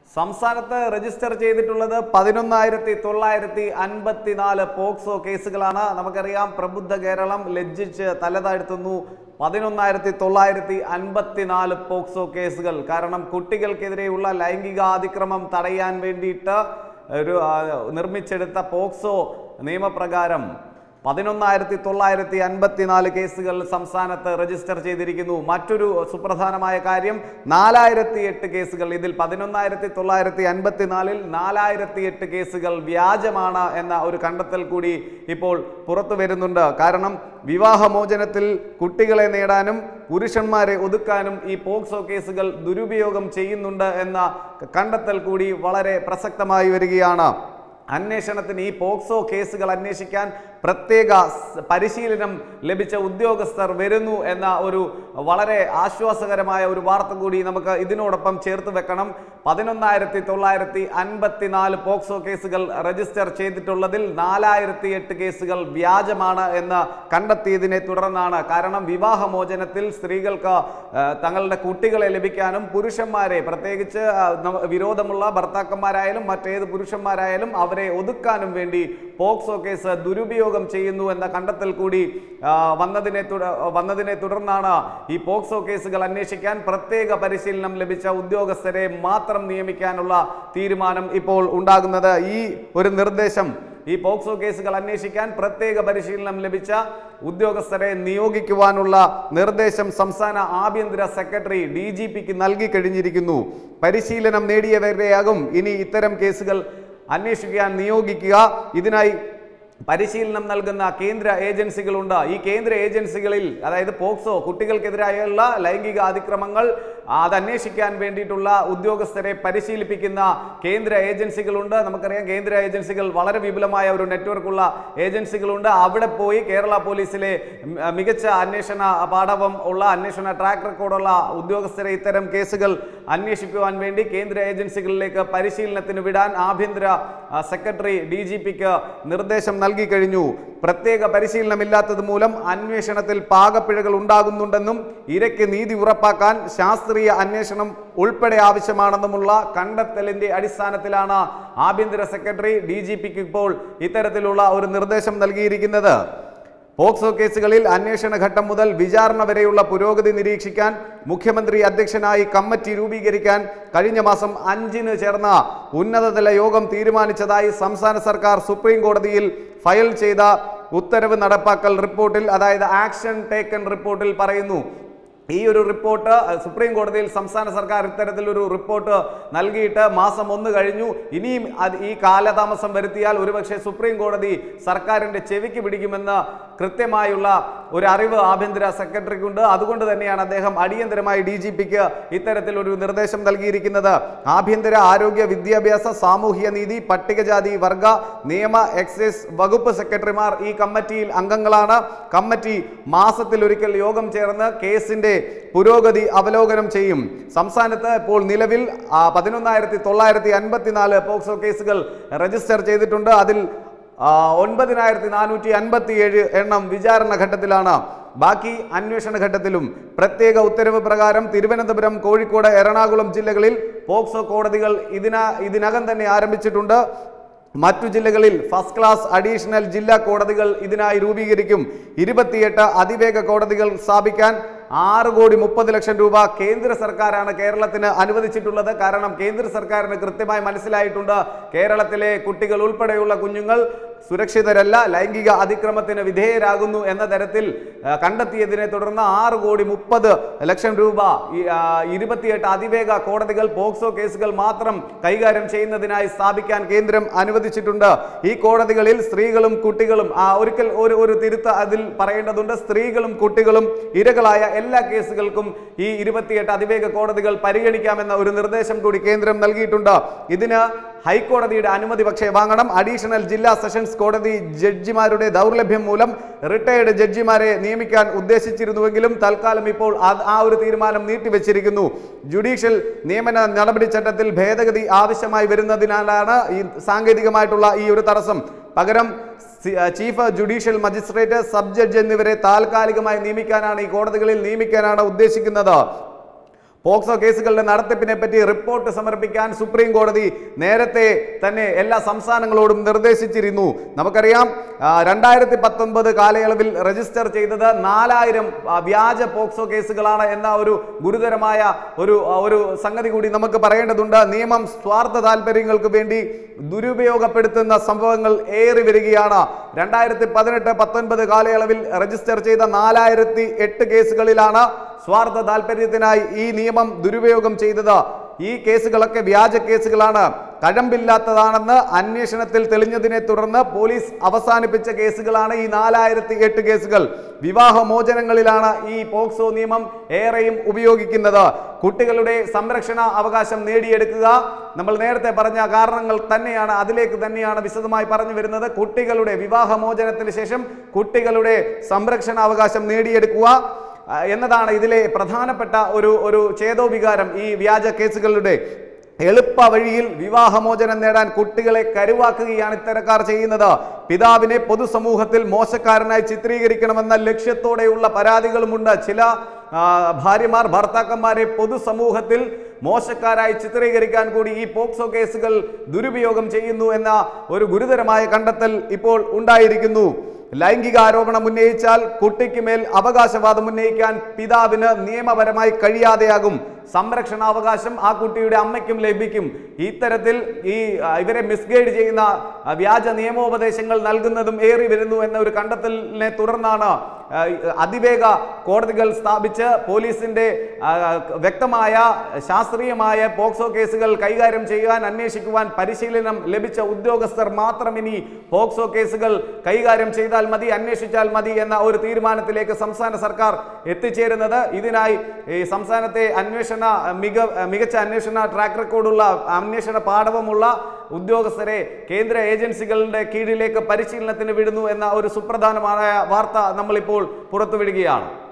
സംസ്ഥാനത്ത് രജിസ്റ്റർ ചെയ്തിട്ടുള്ളത് പതിനൊന്നായിരത്തി തൊള്ളായിരത്തി അൻപത്തിനാല് പോക്സോ കേസുകളാണ് നമുക്കറിയാം പ്രബുദ്ധ കേരളം ലജ്ജിച്ച് തലതാഴ്ത്തുന്നു പതിനൊന്നായിരത്തി തൊള്ളായിരത്തി അൻപത്തിനാല് പോക്സോ കേസുകൾ കാരണം കുട്ടികൾക്കെതിരെയുള്ള ലൈംഗിക അതിക്രമം തടയാൻ വേണ്ടിയിട്ട് ഒരു ആ, നിർമ്മിച്ചെടുത്ത പോക്സോ നിയമപ്രകാരം പതിനൊന്നായിരത്തി തൊള്ളായിരത്തി അൻപത്തിനാല് കേസുകൾ സംസ്ഥാനത്ത് രജിസ്റ്റർ ചെയ്തിരിക്കുന്നു മറ്റൊരു സുപ്രധാനമായ കാര്യം നാലായിരത്തി എട്ട് കേസുകൾ ഇതിൽ പതിനൊന്നായിരത്തി തൊള്ളായിരത്തി അൻപത്തിനാലിൽ നാലായിരത്തി എട്ട് കേസുകൾ വ്യാജമാണ് എന്ന ഒരു കണ്ടെത്തൽ കൂടി ഇപ്പോൾ പുറത്തു വരുന്നുണ്ട് കാരണം വിവാഹമോചനത്തിൽ കുട്ടികളെ നേടാനും പുരുഷന്മാരെ ഒതുക്കാനും ഈ പോക്സോ കേസുകൾ ദുരുപയോഗം ചെയ്യുന്നുണ്ട് എന്ന കണ്ടെത്തൽ കൂടി വളരെ പ്രസക്തമായി വരികയാണ് അന്വേഷണത്തിന് ഈ പോക്സോ കേസുകൾ അന്വേഷിക്കാൻ പ്രത്യേക സ് പരിശീലനം ലഭിച്ച ഉദ്യോഗസ്ഥർ വരുന്നു എന്ന ഒരു വളരെ ആശ്വാസകരമായ ഒരു വാർത്ത കൂടി നമുക്ക് ഇതിനോടൊപ്പം ചേർത്ത് വെക്കണം പതിനൊന്നായിരത്തി തൊള്ളായിരത്തി അൻപത്തിനാല് പോക്സോ കേസുകൾ രജിസ്റ്റർ ചെയ്തിട്ടുള്ളതിൽ നാലായിരത്തി എട്ട് കേസുകൾ വ്യാജമാണ് എന്ന് കണ്ടെത്തിയതിനെ തുടർന്നാണ് കാരണം വിവാഹമോചനത്തിൽ സ്ത്രീകൾക്ക് ആ, തങ്ങളുടെ കുട്ടികളെ ലഭിക്കാനും പുരുഷന്മാരെ പ്രത്യേകിച്ച് ആ, നവ- വിരോധമുള്ള ഭർത്താക്കന്മാരായാലും മറ്റേത് പുരുഷന്മാരായാലും അവരെ ഒതുക്കാനും വേണ്ടി പോക്സോ കേസ് ദുരുപയോഗം ചെയ്യുന്നു എന്ന കണ്ടെത്തൽ കൂടി ആ, വന്നതിനെ തുട- വന്നതിനെ തുടർന്നാണ് ഈ പോക്സോ കേസുകൾ അന്വേഷിക്കാൻ പ്രത്യേക പരിശീലനം ലഭിച്ച ഉദ്യോഗസ്ഥരെ മാത്രം നിയമിക്കാനുള്ള തീരുമാനം ഇപ്പോൾ ഉണ്ടാകുന്നത് ഈ ഒരു നിർദ്ദേശം ഈ പോക്സോ കേസുകൾ അന്വേഷിക്കാൻ പ്രത്യേക പരിശീലനം ലഭിച്ച ഉദ്യോഗസ്ഥരെ നിയോഗിക്കുവാനുള്ള നിർദ്ദേശം സംസ്ഥാന ആഭ്യന്തര സെക്രട്ടറി ഡി ജി പിക്ക് നൽകി കഴിഞ്ഞിരിക്കുന്നു പരിശീലനം നേടിയവരെയാകും ഇനി ഇത്തരം കേസുകൾ അന്വേഷിക്കാൻ നിയോഗിക്കുക ഇതിനായി പരിശീലനം നൽകുന്ന കേന്ദ്ര ഏജൻസികളുണ്ട് ഈ കേന്ദ്ര ഏജൻസികളിൽ അതായത് പോക്സോ കുട്ടികൾക്കെതിരായുള്ള ലൈംഗിക അതിക്രമങ്ങൾ അത് അന്വേഷിക്കാൻ വേണ്ടിയിട്ടുള്ള ഉദ്യോഗസ്ഥരെ പരിശീലിപ്പിക്കുന്ന കേന്ദ്ര ഏജൻസികളുണ്ട് നമുക്കറിയാം കേന്ദ്ര ഏജൻസികൾ വളരെ വിപുലമായ ഒരു നെറ്റ്വർക്കുള്ള ഏജൻസികളുണ്ട് അവിടെ പോയി കേരള പോലീസിലെ ഉം, മികച്ച അന്വേഷണ പാഠവം ഉള്ള അന്വേഷണ ട്രാക്ക് റെക്കോർഡുള്ള ഉദ്യോഗസ്ഥരെ ഇത്തരം കേസുകൾ അന്വേഷിക്കുവാൻ വേണ്ടി കേന്ദ്ര ഏജൻസികളിലേക്ക് പരിശീലനത്തിന് വിടാൻ ആഭ്യന്തര ആ, സെക്രട്ടറി ഡി ജി പിക്ക് നിർദ്ദേശം നൽകി കഴിഞ്ഞു പ്രത്യേക പരിശീലനമില്ലാത്തത് മൂലം അന്വേഷണത്തിൽ പാകപ്പിഴകൾ ഉണ്ടാകുന്നുണ്ടെന്നും ഇരയ്ക്ക് നീതി ഉറപ്പാക്കാൻ ശാസ്ത്രീയ അന്വേഷണം ഉൾപ്പെടെ ആവശ്യമാണെന്നുമുള്ള കണ്ടെത്തലിന്റെ അടിസ്ഥാനത്തിലാണ് ആഭ്യന്തര സെക്രട്ടറി ഡി ജി പിക്ക് ഇപ്പോൾ ഇത്തരത്തിലുള്ള ഒരു നിർദ്ദേശം നൽകിയിരിക്കുന്നത് പോക്സോ കേസുകളിൽ അന്വേഷണ ഘട്ടം മുതൽ വിചാരണ വരെയുള്ള പുരോഗതി നിരീക്ഷിക്കാൻ മുഖ്യമന്ത്രി അധ്യക്ഷനായി കമ്മിറ്റി രൂപീകരിക്കാൻ കഴിഞ്ഞ മാസം അഞ്ചിന് ചേർന്ന ഉന്നതതല യോഗം തീരുമാനിച്ചതായി സംസ്ഥാന സർക്കാർ സുപ്രീം കോടതിയിൽ ഫയൽ ചെയ്ത ഉത്തരവ് നടപ്പാക്കൽ റിപ്പോർട്ടിൽ അതായത് ആക്ഷൻ ടേക്കൺ റിപ്പോർട്ടിൽ പറയുന്നു ഈ ഒരു റിപ്പോർട്ട് അഹ്, സുപ്രീം കോടതിയിൽ സംസ്ഥാന സർക്കാർ ഇത്തരത്തിലൊരു റിപ്പോർട്ട് നൽകിയിട്ട് മാസം ഒന്ന് കഴിഞ്ഞു ഇനിയും അത് ഈ കാലതാമസം വരുത്തിയാൽ ഒരുപക്ഷെ സുപ്രീം കോടതി സർക്കാരിന്റെ ചെവിക്ക് പിടിക്കുമെന്ന് കൃത്യമായുള്ള ഒരു അറിവ് ആഭ്യന്തര സെക്രട്ടറിക്കുണ്ട് അതുകൊണ്ട് തന്നെയാണ് അദ്ദേഹം അടിയന്തരമായി ഡി ജി പിക്ക് ഇത്തരത്തിലൊരു നിർദ്ദേശം നൽകിയിരിക്കുന്നത് ആഭ്യന്തര ആരോഗ്യ വിദ്യാഭ്യാസ സാമൂഹ്യ നീതി പട്ടികജാതി വർഗ നിയമ എക്സൈസ് വകുപ്പ് സെക്രട്ടറിമാർ ഈ കമ്മിറ്റിയിൽ അംഗങ്ങളാണ് കമ്മിറ്റി മാസത്തിൽ ഒരിക്കൽ യോഗം ചേർന്ന് കേസിന്റെ പുരോഗതി അവലോകനം ചെയ്യും സംസ്ഥാനത്ത് ഇപ്പോൾ നിലവിൽ ആ, പതിനൊന്നായിരത്തി തൊള്ളായിരത്തി അൻപത്തിനാല് പോക്സോ കേസുകൾ രജിസ്റ്റർ ചെയ്തിട്ടുണ്ട് അതിൽ ആ, ഒൻപതിനായിരത്തി നാനൂറ്റി അൻപത്തി ഏഴ് എണ്ണം വിചാരണ ഘട്ടത്തിലാണ് ബാക്കി അന്വേഷണ ഘട്ടത്തിലും പ്രത്യേക ഉത്തരവ് പ്രകാരം തിരുവനന്തപുരം കോഴിക്കോട് എറണാകുളം ജില്ലകളിൽ പോക്സോ കോടതികൾ ഇതിന ഇതിനകം തന്നെ ആരംഭിച്ചിട്ടുണ്ട് മറ്റു ജില്ലകളിൽ ഫസ്റ്റ് ക്ലാസ് അഡീഷണൽ ജില്ലാ കോടതികൾ ഇതിനായി രൂപീകരിക്കും ഇരുപത്തിയെട്ട് അതിവേഗ കോടതികൾ സ്ഥാപിക്കാൻ ആറ് കോടി മുപ്പത് ലക്ഷം രൂപ കേന്ദ്ര സർക്കാരാണ് കേരളത്തിന് അനുവദിച്ചിട്ടുള്ളത് കാരണം കേന്ദ്ര സർക്കാരിന് കൃത്യമായി മനസ്സിലായിട്ടുണ്ട് കേരളത്തിലെ കുട്ടികൾ ഉൾപ്പെടെയുള്ള കുഞ്ഞുങ്ങൾ സുരക്ഷിതരല്ല ലൈംഗിക അതിക്രമത്തിന് വിധേയരാകുന്നു എന്ന തരത്തിൽ ആ, കണ്ടെത്തിയതിനെ തുടർന്ന് ആറ് കോടി മുപ്പത് ലക്ഷം രൂപ ഈ, ആ, ഇരുപത്തിയെട്ട് അതിവേഗ കോടതികൾ പോക്സോ കേസുകൾ മാത്രം കൈകാര്യം ചെയ്യുന്നതിനായി സ്ഥാപിക്കാൻ കേന്ദ്രം അനുവദിച്ചിട്ടുണ്ട് ഈ കോടതികളിൽ സ്ത്രീകളും കുട്ടികളും ആ, ഒരിക്കൽ ഒരു ഒരു തിരുത്ത് അതിൽ പറയേണ്ടതുണ്ട് സ്ത്രീകളും കുട്ടികളും ഇരകളായ എല്ലാ കേസുകൾക്കും ഈ ഇരുപത്തിയെട്ട് അതിവേഗ കോടതികൾ പരിഗണിക്കാമെന്ന ഒരു നിർദ്ദേശം കൂടി കേന്ദ്രം നൽകിയിട്ടുണ്ട് ഇതിന് ഹൈക്കോടതിയുടെ അനുമതി പക്ഷേ വാങ്ങണം അഡീഷണൽ ജില്ലാ സെഷൻസ് കോടതി ജഡ്ജിമാരുടെ ദൗർലഭ്യം മൂലം റിട്ടയർഡ് ജഡ്ജിമാരെ നിയമിക്കാൻ ഉദ്ദേശിച്ചിരുന്നുവെങ്കിലും തൽക്കാലം ഇപ്പോൾ അത് ആ ഒരു തീരുമാനം നീട്ടിവെച്ചിരിക്കുന്നു ജുഡീഷ്യൽ നിയമന നടപടിച്ചട്ടത്തിൽ ഭേദഗതി ആവശ്യമായി വരുന്നതിനാലാണ് ഈ സാങ്കേതികമായിട്ടുള്ള ഈ ഒരു തടസ്സം പകരം സി- ആ, chief judicial magistrate sub judge എന്നിവരെ താൽക്കാലികമായി നിയമിക്കാനാണ് ഈ കോടതികളിൽ നിയമിക്കാനാണ് ഉദ്ദേശിക്കുന്നത് പോക്സോ കേസുകളുടെ നടത്തിപ്പിനെ പറ്റി റിപ്പോർട്ട് സമർപ്പിക്കാൻ സുപ്രീം കോടതി നേരത്തെ തന്നെ എല്ലാ സംസ്ഥാനങ്ങളോടും നിർദ്ദേശിച്ചിരുന്നു നമുക്കറിയാം രണ്ടായിരത്തി പത്തൊൻപത് കാലയളവിൽ രജിസ്റ്റർ ചെയ്തത് നാലായിരം വ്യാജ പോക്സോ കേസുകളാണ് എന്ന ഒരു ഗുരുതരമായ ഒരു ആ, ഒരു സംഗതി കൂടി നമുക്ക് പറയേണ്ടതുണ്ട് നിയമം സ്വാർത്ഥ താല്പര്യങ്ങൾക്ക് വേണ്ടി ദുരുപയോഗപ്പെടുത്തുന്ന സംഭവങ്ങൾ ഏറി വരികയാണ് രണ്ടായിരത്തി പതിനെട്ട് പത്തൊൻപത് കാലയളവിൽ രജിസ്റ്റർ ചെയ്ത നാലായിരത്തി എട്ട് കേസുകളിലാണ് സ്വാർത്ഥ താല്പര്യത്തിനായി ഈ നിയമം ദുരുപയോഗം ചെയ്തത് ഈ കേസുകളൊക്കെ വ്യാജ കേസുകളാണ് കഴമ്പില്ലാത്തതാണെന്ന് അന്വേഷണത്തിൽ തെളിഞ്ഞതിനെ തുടർന്ന് പോലീസ് അവസാനിപ്പിച്ച കേസുകളാണ് ഈ നാലായിരത്തി എട്ട് കേസുകൾ വിവാഹമോചനങ്ങളിലാണ് ഈ പോക്സോ നിയമം ഏറെയും ഉപയോഗിക്കുന്നത് കുട്ടികളുടെ സംരക്ഷണ അവകാശം നേടിയെടുക്കുക നമ്മൾ നേരത്തെ പറഞ്ഞ കാരണങ്ങൾ തന്നെയാണ് അതിലേക്ക് തന്നെയാണ് വിശദമായി പറഞ്ഞു വരുന്നത് കുട്ടികളുടെ വിവാഹമോചനത്തിന് ശേഷം കുട്ടികളുടെ സംരക്ഷണ അവകാശം നേടിയെടുക്കുക ആ, എന്നതാണ് ഇതിലെ പ്രധാനപ്പെട്ട ഒരു ഒരു ചേതോവികാരം ഈ വ്യാജ കേസുകളുടെ എളുപ്പ വഴിയിൽ വിവാഹമോചനം നേടാൻ കുട്ടികളെ കരുവാക്കുകയാണ് ഇത്തരക്കാർ ചെയ്യുന്നത് പിതാവിനെ പൊതുസമൂഹത്തിൽ മോശക്കാരനായി ചിത്രീകരിക്കണമെന്ന ലക്ഷ്യത്തോടെയുള്ള പരാതികളുമുണ്ട് ചില ആ, ഭാര്യമാർ ഭർത്താക്കന്മാരെ പൊതുസമൂഹത്തിൽ മോശക്കാരായി ചിത്രീകരിക്കാൻ കൂടി ഈ പോക്സോ കേസുകൾ ദുരുപയോഗം ചെയ്യുന്നു എന്ന ഒരു ഗുരുതരമായ കണ്ടെത്തൽ ഇപ്പോൾ ഉണ്ടായിരിക്കുന്നു ലൈംഗിക ആരോപണം ഉന്നയിച്ചാൽ കുട്ടിക്ക് മേൽ അവകാശവാദം ഉന്നയിക്കാൻ പിതാവിന് നിയമപരമായി കഴിയാതെയാകും സംരക്ഷണാവകാശം ആ കുട്ടിയുടെ അമ്മയ്ക്കും ലഭിക്കും ഇത്തരത്തിൽ ഈ ആ, ഇവരെ മിസ്ഗൈഡ് ചെയ്യുന്ന ആ, വ്യാജ നിയമോപദേശങ്ങൾ നൽകുന്നതും ഏറി വരുന്നു എന്ന ഒരു കണ്ടെത്തലിനെ തുടർന്നാണ് ആ, അതിവേഗ കോടതികൾ സ്ഥാപിച്ച് പോലീസിന്റെ ആ, വ്യക്തമായ ശാസ്ത്രീയമായ പോക്സോ കേസുകൾ കൈകാര്യം ചെയ്യാൻ അന്വേഷിക്കുവാൻ പരിശീലനം ലഭിച്ച ഉദ്യോഗസ്ഥർ മാത്രം ഇനി പോക്സോ കേസുകൾ കൈകാര്യം ചെയ്താൽ മതി അന്വേഷിച്ചാൽ മതി എന്ന ഒരു തീരുമാനത്തിലേക്ക് സംസ്ഥാന സർക്കാർ എത്തിച്ചേരുന്നത് ഇതിനായി ഈ സംസ്ഥാനത്തെ അന്വേഷണ മിക മികച്ച അന്വേഷണ ട്രാക്ക് റെക്കോർഡുള്ള അന്വേഷണ പാഠവമുള്ള ഉദ്യോഗസ്ഥരെ കേന്ദ്ര ഏജൻസികളുടെ കീഴിലേക്ക് പരിശീലനത്തിന് വിടുന്നു എന്ന ഒരു സുപ്രധാനമായ വാർത്ത നമ്മളിപ്പോൾ പുറത്തുവിടുകയാണ്